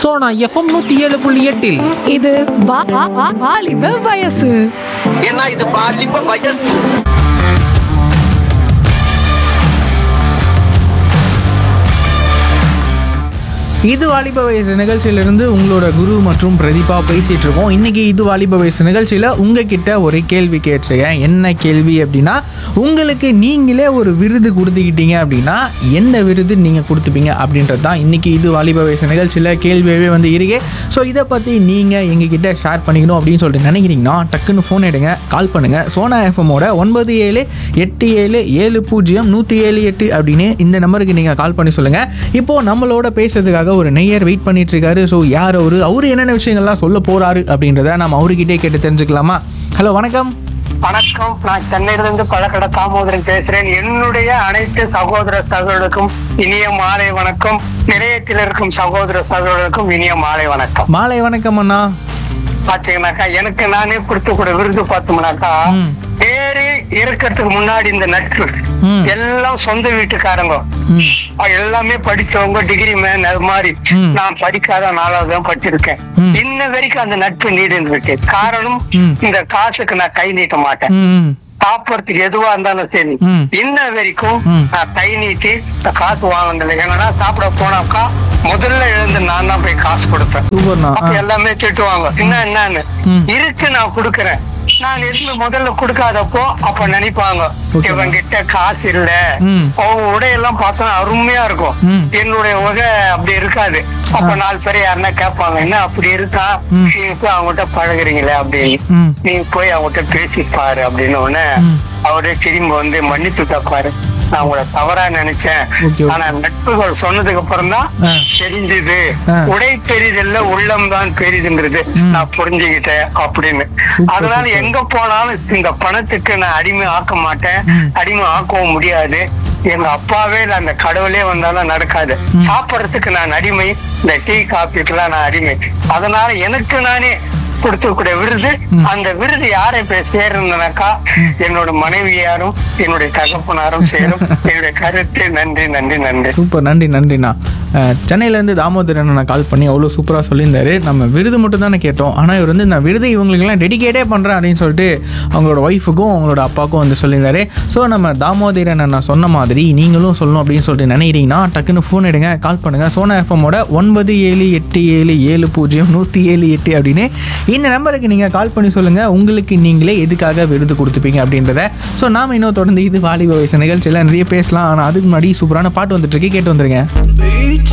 Sona FM நூத்தி ஏழு புள்ளி எட்டில் இது வா- வா- வா- வாலிப வயசு ஏன்னா இது பாலிப்ப வயசு இது வாலிப வயசு நிகழ்ச்சியிலிருந்து உங்களோட குரு மற்றும் பிரதீபா பேசிட்டு இருக்கோம் இன்னைக்கு இது வாலிப வயசு நிகழ்ச்சியில் உங்ககிட்ட ஒரு கேள்வி கேட்டிருக்கேன் என்ன கேள்வி அப்படின்னா உங்களுக்கு நீங்களே ஒரு விருது கொடுத்துக்கிட்டீங்க அப்படின்னா எந்த விருது நீங்கள் கொடுத்துப்பீங்க அப்படின்றது தான் இன்னைக்கு இது வாலிப வயசு நிகழ்ச்சியில் கேள்வியாகவே வந்து இருக்கு ஸோ இதை பற்றி நீங்கள் எங்ககிட்ட ஷேர் பண்ணிக்கணும் அப்படின்னு சொல்லிட்டு நினைக்கிறீங்கன்னா டக்குன்னு ஃபோன் எடுங்க கால் பண்ணுங்க சோனா எஃப்எம்மோட ஒன்பது ஏழு எட்டு ஏழு ஏழு பூஜ்ஜியம் நூற்றி ஏழு எட்டு அப்படின்னு இந்த நம்பருக்கு நீங்கள் கால் பண்ணி சொல்லுங்கள் இப்போது நம்மளோட பேசுறதுக்காக ஒரு நெய்யர் வெயிட் பண்ணிட்டு இருக்காரு ஸோ யார் அவரு அவரு என்னென்ன விஷயங்கள்லாம் சொல்ல போறாரு அப்படின்றத நம்ம அவர்கிட்டே கேட்டு தெரிஞ்சுக்கலாமா ஹலோ வணக்கம் வணக்கம் நான் சென்னையிலிருந்து பழக்கடை தாமோதரன் பேசுறேன் என்னுடைய அனைத்து சகோதர சகோதரருக்கும் இனிய மாலை வணக்கம் நிலையத்தில் இருக்கும் சகோதர சகோதரருக்கும் இனிய மாலை வணக்கம் மாலை வணக்கம் அண்ணா பாத்தீங்கன்னாக்கா எனக்கு நானே கொடுத்து கூட விருது பார்த்தோம்னாக்கா ம். பேரு இருக்கிறதுக்கு முன்னாடி இந்த நட்பு ம். எல்லாம் சொந்த வீட்டுக்காரங்க ம் அஹ் எல்லாமே படிச்சவங்க டிகிரி மேன் அது மாதிரி ம். நான் படிக்காத நாளாவது தான் படிச்சிருக்கேன் ம். இன்ன வரைக்கும் அந்த நட்பு நீடின்னு இருக்கு காரணம் ம். இந்த காசுக்கு நான் கை நீட்ட மாட்டேன் ம் ம் சாப்பிடறதுக்கு எதுவா இருந்தாலும் சரி ம். இன்ன வரைக்கும் ம். நான் கை நீட்டி நான் காசு வாங்கினதில்லை ஏன்னா சாப்பிட போனாக்கா முதல்ல எழுந்து நான் தான் போய் காசு கொடுப்பேன் சூப்பர்ண்ணா அப்ப ஆ. எல்லாமே திட்டுவாங்க என்ன என்னன்னு ம். இருக்கு நான் கொடுக்கறேன் நான் எதுவுமே முதல்ல கொடுக்காதப்போ அப்ப நினைப்பாங்க Okay. இவங்கிட்ட காசு இல்ல ம். அவங்க உடையெல்லாம் பார்த்தா அருமையா இருக்கும் ம். என்னுடைய உடை அப்படி இருக்காது அப்ப ஆ. நாலு பேர் யாருன்னா கேட்பாங்க என்ன அப்படி இருக்கா ம். நீங்க போய் அவங்ககிட்ட பழகுறீங்களே அப்படின்னு ம் நீங்க போய் அவங்ககிட்ட பேசி பாரு அப்படின்னு உடனே ம். அவரே திரும்பி வந்து மன்னிப்பு கேட்பாரு நான் உங்களை தவறா நினைச்சேன் Okay, okay. ஆனா நட்புகள் சொன்னதுக்கு அப்புறம் தான் ஆ. தெரிஞ்சது ஆ. உடை பெரிதல்ல உள்ளம் தான் பெரிதுங்கிறது ம். நான் புரிஞ்சுக்கிட்டேன் அப்படின்னு Super, அதனால super. எங்க போனாலும் இந்த பணத்துக்கு நான் அடிமை ஆக்க மாட்டேன் ம். அடிமை ஆக்கவும் முடியாது எங்க அப்பாவே இல்ல அந்த கடவுளே வந்தாலும் நடக்காது ம். சாப்பிடறதுக்கு நான் அடிமை இந்த டீ காபிக்கெல்லாம் நான் அடிமை அதனால எனக்கு நானே கொடுத்துக்கூடிய விருது ம். அந்த விருது யாரை போய் சேருனாக்கா என்னோட மனைவியாரும் என்னுடைய தகப்பனாரும் சேரும் என்னுடைய கருத்து நன்றி நன்றி நன்றி சூப்பர் நன்றி நன்றிண்ணா அஹ், சென்னையிலேருந்து தாமோதரன் நான் கால் பண்ணி அவ்வளோ சூப்பராக சொல்லியிருந்தாரு நம்ம விருது மட்டும் தானே கேட்டோம் ஆனால் இவர் வந்து நான் விருது இவங்களுக்கெல்லாம் டெடிகேட்டே பண்ணுறேன் அப்படின்னு சொல்லிட்டு அவங்களோட ஒய்ஃபுக்கும் அவங்களோட அப்பாவுக்கும் வந்து சொல்லியிருந்தாரு ஸோ நம்ம தாமோதரன் நான் சொன்ன மாதிரி நீங்களும் சொல்லணும் அப்படின்னு சொல்லிட்டு நினைக்கிறீங்கன்னா டக்குன்னு ஃபோன் எடுங்க கால் பண்ணுங்கள் சோனா எஃப்எம்மோட ஒன்பது ஏழு எட்டு ஏழு ஏழு பூஜ்ஜியம் நூற்றி ஏழு எட்டு அப்படின்னு இந்த நம்பருக்கு நீங்கள் கால் பண்ணி சொல்லுங்கள் உங்களுக்கு நீங்களே எதுக்காக விருது கொடுத்துப்பீங்க அப்படின்றத ஸோ நாம் இன்னும் தொடர்ந்து இது வாலிப வயசு நிகழ்ச்சியில் நிறைய பேசலாம் ஆனால் அதுக்கு முன்னாடி சூப்பரான பாட்டு வந்துட்டு இருக்கு கேட்டு வந்துருங்க